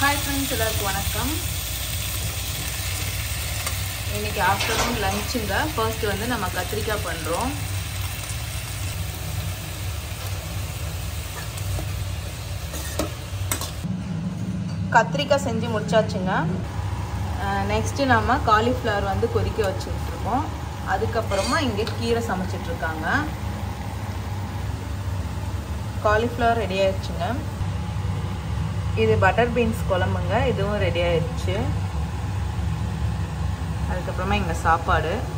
hi friends எல்லாருக்கும் வணக்கம் இன்னைக்கு ஆஃப்டர்நூன் லஞ்சுங்க ஃபர்ஸ்ட் வந்து நம்ம கத்திரிக்காய் பண்ணுறோம் கத்திரிக்காய் செஞ்சு முடிச்சாச்சுங்க நெக்ஸ்ட்டு நம்ம காலிஃப்ளவர் வந்து கொதிக்க வச்சுட்ருக்கோம் அதுக்கப்புறமா இங்கே கீரை சமைச்சிட்ருக்காங்க காலிஃப்ளவர் ரெடி ஆயிடுச்சுங்க இது பட்டர் பீன்ஸ் குழம்புங்க இதுவும் ரெடி ஆயிடுச்சு அதுக்கப்புறமா இங்கே சாப்பாடு